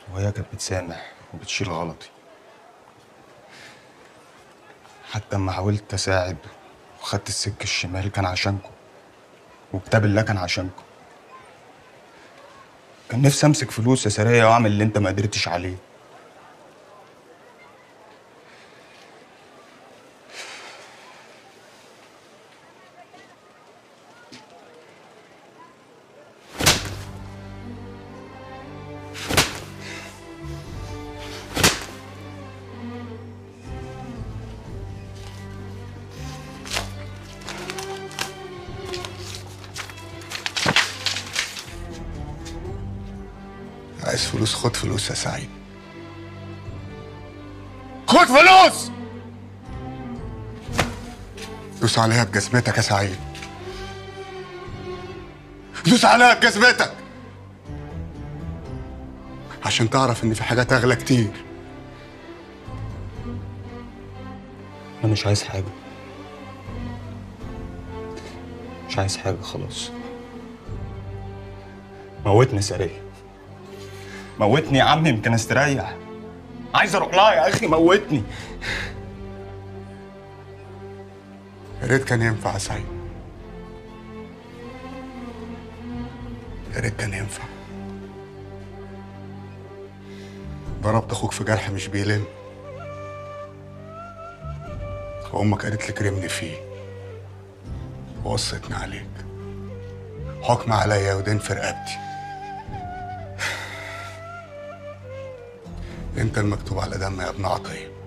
وهي كانت بتسامح وبتشيل غلطي حتى اما حاولت اساعد وخدت السكة الشمال كان عشانكم وكتاب الله كان عشانكم كان نفسي امسك فلوس يا سرية واعمل اللي انت ما قدرتش عليه عايز فلوس خد فلوس يا سعيد خد فلوس دوس عليها بجزمتك يا سعيد دوس عليها بجزمتك عشان تعرف ان في حاجات اغلى كتير انا مش عايز حاجة مش عايز حاجة خلاص موتني سرية موتني يا عم يمكن استريح عايز اروح لها يا اخي موتني يا ريت كان ينفع يا سعيد يا ريت كان ينفع ضربت اخوك في جرح مش بيلم وامك قالت لي كرمني فيه ووصتني عليك حكم عليا ودين في رقبتي انت المكتوب على دم يا ابن عطيه